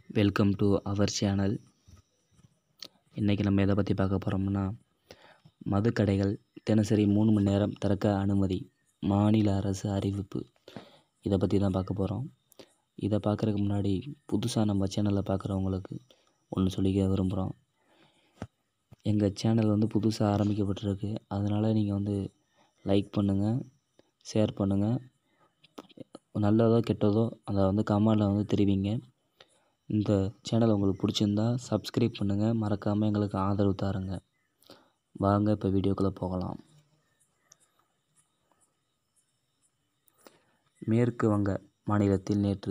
welcome to our channel இன்றைக்கி நம்ம எதை பற்றி பார்க்க போகிறோம்னா மதுக்கடைகள் தினசரி மூணு மணி நேரம் திறக்க அனுமதி மாநில அரசு அறிவிப்பு இதை பற்றி தான் பார்க்க போகிறோம் இதை பார்க்குறதுக்கு முன்னாடி புதுசாக நம்ம சேனலை பார்க்குறவங்களுக்கு ஒன்று சொல்லிக்க விரும்புகிறோம் எங்கள் சேனல் வந்து புதுசாக ஆரம்பிக்கப்பட்டிருக்கு அதனால் நீங்கள் வந்து லைக் பண்ணுங்கள் ஷேர் பண்ணுங்கள் நல்லதோ கெட்டதோ அதை வந்து கமெண்டில் வந்து தெரிவிங்க இந்த சேனல் உங்களுக்கு பிடிச்சிருந்தா சப்ஸ்கிரைப் பண்ணுங்கள் மறக்காமல் எங்களுக்கு ஆதரவு தாருங்க வாங்க இப்போ வீடியோக்குள்ளே போகலாம் மேற்கு வங்க மாநிலத்தில் நேற்று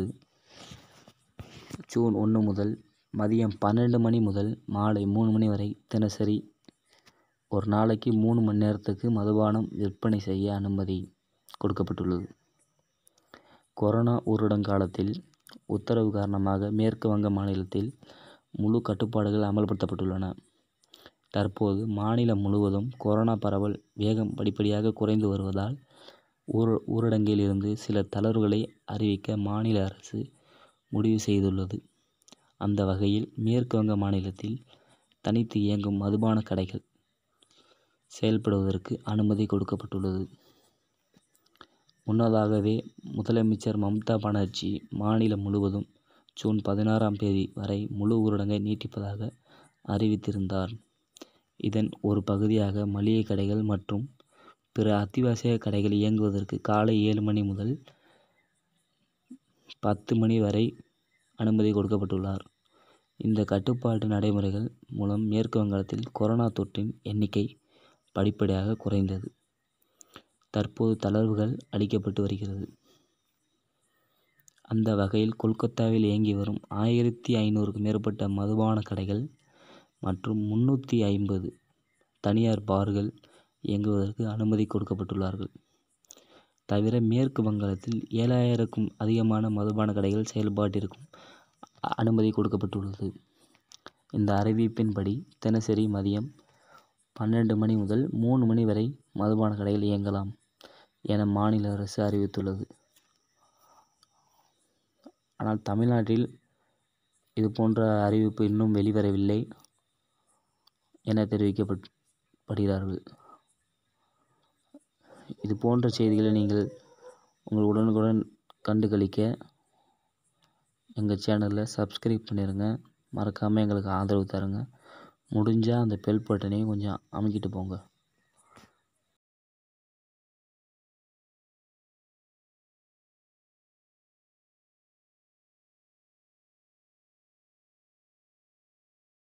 ஜூன் ஒன்று முதல் மதியம் பன்னெண்டு மணி முதல் மாலை மூணு மணி வரை தினசரி ஒரு நாளைக்கு மூணு மணி நேரத்துக்கு மதுபானம் விற்பனை செய்ய அனுமதி கொடுக்கப்பட்டுள்ளது கொரோனா ஊரடங்காலத்தில் உத்தரவு காரணமாக மேற்கு வங்க மாநிலத்தில் முழு கட்டுப்பாடுகள் அமல்படுத்தப்பட்டுள்ளன தற்போது மாநிலம் முழுவதும் கொரோனா பரவல் வேகம் படிப்படியாக குறைந்து வருவதால் ஊர ஊரடங்கில் இருந்து சில தளர்வுகளை அறிவிக்க மாநில அரசு முடிவு செய்துள்ளது அந்த வகையில் மேற்கு வங்க மாநிலத்தில் தனித்து இயங்கும் மதுபான கடைகள் செயல்படுவதற்கு அனுமதி கொடுக்கப்பட்டுள்ளது முன்னதாகவே முதலமைச்சர் மம்தா பானர்ஜி மாநிலம் முழுவதும் ஜூன் பதினாறாம் தேதி வரை முழு ஊரடங்கை நீட்டிப்பதாக அறிவித்திருந்தார் இதன் ஒரு பகுதியாக மளிகை கடைகள் மற்றும் பிற அத்தியாவசிய கடைகள் இயங்குவதற்கு காலை ஏழு மணி முதல் பத்து மணி வரை அனுமதி கொடுக்கப்பட்டுள்ளார் இந்த கட்டுப்பாட்டு நடைமுறைகள் மூலம் மேற்கு வங்காளத்தில் கொரோனா தொற்றின் எண்ணிக்கை படிப்படியாக குறைந்தது தற்போது தளர்வுகள் அளிக்கப்பட்டு வருகிறது அந்த வகையில் கொல்கத்தாவில் இயங்கி வரும் ஆயிரத்தி ஐநூறுக்கும் மேற்பட்ட மதுபான கடைகள் மற்றும் முன்னூற்றி ஐம்பது தனியார் பார்கள் இயங்குவதற்கு அனுமதி கொடுக்கப்பட்டுள்ளார்கள் தவிர மேற்கு வங்காளத்தில் ஏழாயிரக்கும் அதிகமான மதுபான கடைகள் செயல்பாட்டிற்கும் அனுமதி கொடுக்கப்பட்டுள்ளது இந்த அறிவிப்பின்படி தினசரி மதியம் பன்னெண்டு மணி முதல் மூணு மணி வரை மதுபான கடைகள் இயங்கலாம் என மாநில அரசு அறிவித்துள்ளது ஆனால் தமிழ்நாட்டில் இது போன்ற அறிவிப்பு இன்னும் வெளிவரவில்லை என தெரிவிக்கப்படுகிறார்கள் இது போன்ற செய்திகளை நீங்கள் உங்கள் உடனுக்குடன் கண்டு களிக்க எங்கள் சேனலில் சப்ஸ்கிரைப் பண்ணிடுங்க மறக்காமல் எங்களுக்கு ஆதரவு தருங்க முடிஞ்சால் அந்த பெல் பட்டனையும் கொஞ்சம் அமுக்கிட்டு போங்க